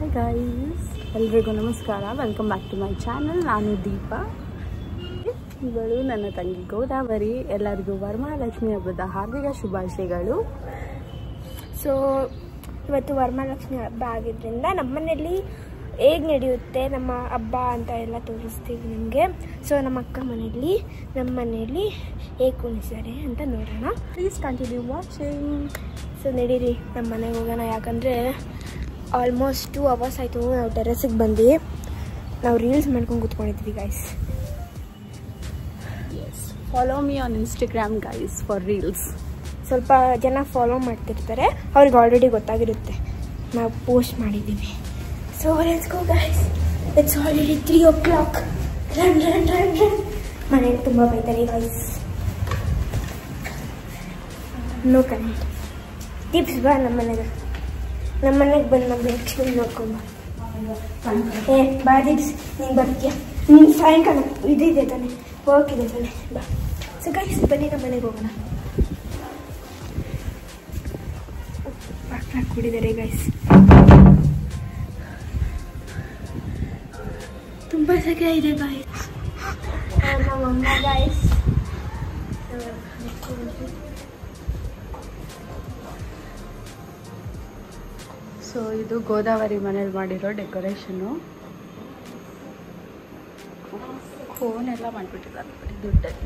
hi guys ಎಲ್ರಿಗೂ ನಮಸ್ಕಾರ welcome back to my channel ನಾನು ದೀಪ ಇವಳು ನನ್ನ ತಂಗಿ ಗೋದಾವರಿ ಎಲ್ಲರಿಗೂ ವರಮಹಾಲಕ್ಷ್ಮಿ ಹಬ್ಬದ ಹಾರ್ದಿಕ ಶುಭಾಶಯಗಳು ಸೊ ಇವತ್ತು ವರಮಹಾಲಕ್ಷ್ಮಿ ಹಬ್ಬ ಆಗಿದ್ದರಿಂದ ನಮ್ಮನೇಲಿ ಹೇಗೆ ನಡೆಯುತ್ತೆ ನಮ್ಮ ಹಬ್ಬ ಅಂತ ಎಲ್ಲ ತೋರಿಸ್ತೀವಿ ನಿಮಗೆ ಸೊ ನಮ್ಮ ಅಕ್ಕ ಮನೆಯಲ್ಲಿ ನಮ್ಮ ಮನೆಯಲ್ಲಿ ಹೇಗೆ ಕುಣಿಸ್ತಾರೆ ಅಂತ ನೋಡೋಣ ಪ್ಲೀಸ್ ಕಂಟಿನ್ಯೂ ವಾಚಿಂಗ್ ಸೊ ನಡೀರಿ ನಮ್ಮ ಮನೆಗೆ ಹೋಗೋಣ ಯಾಕಂದರೆ ಆಲ್ಮೋಸ್ಟ್ ಟೂ ಅವರ್ಸ್ ಆಯಿತು ನಾವು ಟೆರೆಸಿಗೆ ಬಂದು ನಾವು ರೀಲ್ಸ್ ಮಾಡ್ಕೊಂಡು ಕೂತ್ಕೊಂಡಿದ್ವಿ guys yes follow me on Instagram guys for reels ಸ್ವಲ್ಪ ಜನ ಫಾಲೋ ಮಾಡ್ತಿರ್ತಾರೆ ಅವ್ರಿಗೆ ಆಲ್ರೆಡಿ ಗೊತ್ತಾಗಿರುತ್ತೆ ನಾವು ಪೋಸ್ಟ್ ಮಾಡಿದ್ದೀವಿ so let's go guys it's already three o'clock run run run run ಮನೇಲಿ ತುಂಬ ಬೈತಾರೆ ಗೈಸ್ ನೋ ಕರೆಂಟ್ ಟಿಪ್ಸ್ ಬಾ ನಮ್ಮ ಮನೆಗೆ ನಮ್ಮ ಮನೆಗೆ ಬಂದು ನಮ್ಮ ಲಕ್ಷ್ಮಿ ನೋಡ್ಕೊಂಬ ಏ ಬಾ ದೀಪ್ಸ್ ನೀನು ಬರ್ತೀಯ ನೀನು ಸಾಯಂಕಾಲ ಇದಿದೆ ತಾನೆ ವರ್ಕ್ ಇದೆ ತಾನೆ ಬಾ ಸೊ ಗೈಸ್ ಬನ್ನಿ ನಮ್ಮ ಮನೆಗೆ ಹೋಗೋಣ ಪಾಕ್ ಕುಡಿದ್ದಾರೆ ಗೈಸ್ ತುಂಬ ಸೆಕೆ ಇದೆ ಗಾಯ್ಸ್ ನಮ್ಮಮ್ಮ ಗಾಯ್ಸ್ ಸೊ ಇದು ಗೋದಾವರಿ ಮನೇಲಿ ಮಾಡಿರೋ ಡೆಕೋರೇಷನು ಫೋನ್ ಎಲ್ಲ ಮಾಡಿಬಿಟ್ಟಿದ್ದಾರೆ ಬರೀ ದುಡ್ಡಲ್ಲಿ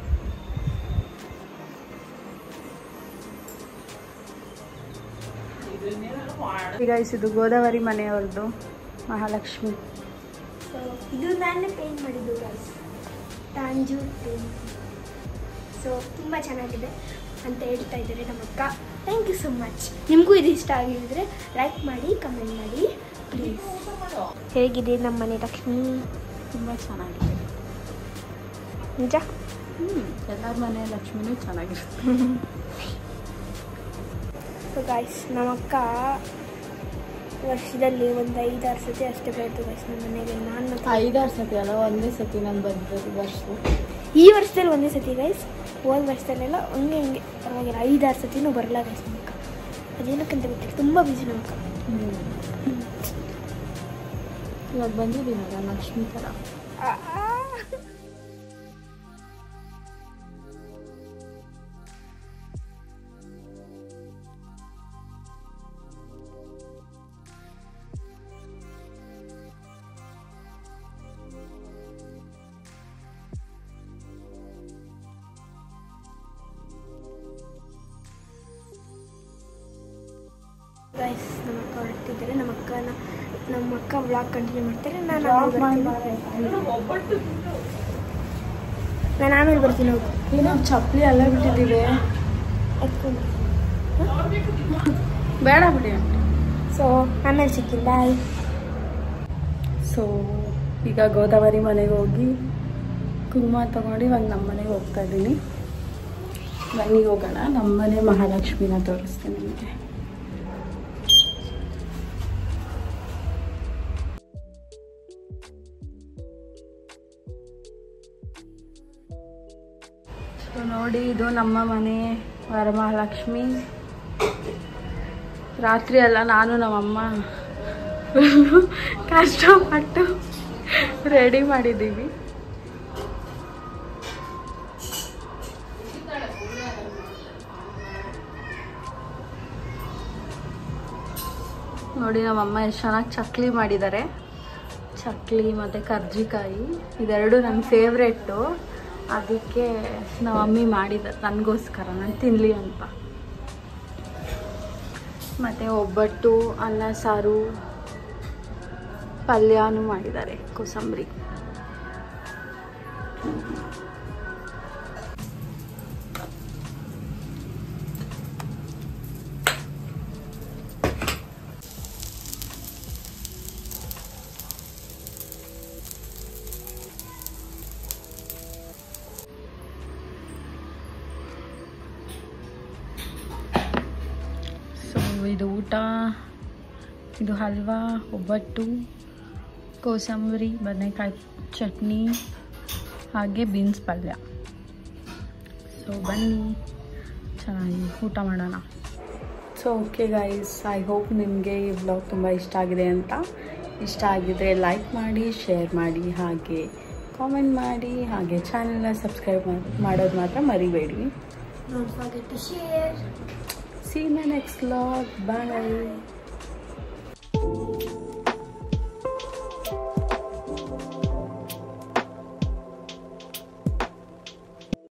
ಗೈಸ್ ಇದು ಗೋದಾವರಿ ಮನೆಯವ್ರದ್ದು ಮಹಾಲಕ್ಷ್ಮಿ ಸೊ ಇದು ನಾನೇ ಪೇಂಟ್ ಮಾಡಿದ್ದು ಗೈಸ್ ತಾಂಜು ಪೇಂಟ್ ಸೊ ತುಂಬ ಚೆನ್ನಾಗಿದೆ ಅಂತ ಹೇಳ್ತಾ ಇದ್ದಾರೆ ನಮ್ಮ ಅಕ್ಕ ಥ್ಯಾಂಕ್ ಯು ಸೊ ಮಚ್ ನಿಮಗೂ ಇದು ಇಷ್ಟ ಆಗಿದ್ರೆ ಲೈಕ್ ಮಾಡಿ ಕಮೆಂಟ್ ಮಾಡಿ ಪ್ಲೀಸ್ ಹೇಗಿದೆ ನಮ್ಮ ಮನೆ ಲಕ್ಷ್ಮಿ ತುಂಬ ಚೆನ್ನಾಗಿದೆ ನಿಜ ಹ್ಞೂ ಎಲ್ಲರ ಮನೆ ಲಕ್ಷ್ಮಿನೂ ಚೆನ್ನಾಗಿರುತ್ತೆ ಸೊ ಗಾಯ್ಸ್ ನಮ್ಮ ಅಕ್ಕ ವರ್ಷದಲ್ಲಿ ಒಂದು ಐದಾರು ಸತಿ ಅಷ್ಟೇ ಬರುತ್ತೆ ಗೈಸ್ ನಮ್ಮ ಮನೆಗೆ ನಾನು ಮತ್ತೆ ಐದಾರು ಸತಿ ಅಲ್ಲ ಒಂದೇ ಸತಿ ನಾನು ಬಂದಿರೋದು ವರ್ಷ ಈ ವರ್ಷದಲ್ಲಿ ಒಂದೇ ಸತಿ ಗೈಸ್ ಹೋದ ವರ್ಷದಲ್ಲೆಲ್ಲ ಹಂಗೆ ಹಿಂಗೆ ಪರವಾಗಿಲ್ಲ ಐದಾರು ಸತಿನೂ ಬರಲ್ಲ ಗೈಸ್ ನಮ್ಮ ಅಕ್ಕ ಅದೇನಕ್ಕಂತ ಗೊತ್ತಿಲ್ಲ ತುಂಬ ಬಿಸಿ ನಮ್ಮ ಅಕ್ಕ ಇವಾಗ ಬಂದಿದ್ದೀನಲ್ಲ ಲಕ್ಷ್ಮಿ ಥರ ಗೈಸ್ ನಮ್ಮ ಅಕ್ಕ ಹೊರಡ್ತಿದ್ದಾರೆ ನಮ್ಮ ಅಕ್ಕನ ನಮ್ಮ ಅಕ್ಕ ಬ್ಲಾಗ್ ಕಂಟಿನ್ಯೂ ಮಾಡ್ತಾರೆ ನಾನು ಆಮೇಲೆ ಬರ್ತೀನಿ ನಾನು ಆಮೇಲೆ ಬರ್ತೀನಿ ಹೋಗು ಏನೋ ಚಪ್ಪಲಿ ಎಲ್ಲ ಬಿಟ್ಟಿದ್ದೀವಿ ಎತ್ಕೊಂಡು ಬೇಡ ಬಿಡಿ ಸೊ ಆಮೇಲೆ ಸಿಕ್ಕಿಲ್ಲ ಬಾಯ್ ಸೊ ಈಗ ಗೋದಾವರಿ ಮನೆಗೆ ಹೋಗಿ ಕುಂಕುಮ ತಗೊಂಡು ಇವಾಗ ನಮ್ಮ ಮನೆಗೆ ಹೋಗ್ತಾ ಇದ್ದೀನಿ ಬನ್ನಿ ಹೋಗೋಣ ನಮ್ಮ ಮನೆ ಮಹಾಲಕ್ಷ್ಮಿನ ತೋರಿಸ್ತೀನಿ ನಿಮಗೆ ಸೊ ನೋಡಿ ಇದು ನಮ್ಮ ಮನೆ ವರಮಹಾಲಕ್ಷ್ಮಿ ರಾತ್ರಿ ಎಲ್ಲ ನಾನು ನಮ್ಮಮ್ಮ ಫುಲ್ಲು ಕಷ್ಟಪಟ್ಟು ರೆಡಿ ಮಾಡಿದ್ದೀವಿ ನೋಡಿ ನಮ್ಮಮ್ಮ ಎಷ್ಟು ಚೆನ್ನಾಗಿ ಚಕ್ಲಿ ಮಾಡಿದ್ದಾರೆ ಚಕ್ಲಿ ಮತ್ತು ಕರ್ಜಿಕಾಯಿ ಇದೆರಡು ನನ್ನ ಫೇವ್ರೆಟ್ಟು ಅದಕ್ಕೆ ನಮ್ಮ ಮಮ್ಮಿ ಮಾಡಿದ್ದಾರೆ ನನಗೋಸ್ಕರ ನಾನು ತಿನ್ನಲಿ ಅಂತ ಮತ್ತು ಒಬ್ಬಟ್ಟು ಅನ್ನ ಸಾರು ಪಲ್ಯನೂ ಮಾಡಿದ್ದಾರೆ ಕೋಸಂಬರಿ ಸೊ ಇದು ಊಟ ಇದು ಹಲ್ವಾ ಒಬ್ಬಟ್ಟು ಕೋಸಂಬರಿ ಬದನೆಕಾಯಿ ಚಟ್ನಿ ಹಾಗೆ ಬೀನ್ಸ್ ಪಲ್ಯ ಸೊ ಬನ್ನಿ ಚೆನ್ನಾಗಿ ಊಟ ಮಾಡೋಣ so okay guys I hope ನಿಮಗೆ ಈ ಬ್ಲಾಗ್ ತುಂಬ ಇಷ್ಟ ಆಗಿದೆ ಅಂತ ಇಷ್ಟ ಆಗಿದ್ರೆ ಲೈಕ್ ಮಾಡಿ ಶೇರ್ ಮಾಡಿ ಹಾಗೆ ಕಾಮೆಂಟ್ ಮಾಡಿ ಹಾಗೆ ಚಾನೆಲ್ನ ಸಬ್ಸ್ಕ್ರೈಬ್ ಮಾಡೋದು ಮಾತ್ರ ಮರಿಬೇಡಿ don't forget to share see ನ ನೆಕ್ಸ್ಟ್ ಲಾಗ್ ಬಾಯ್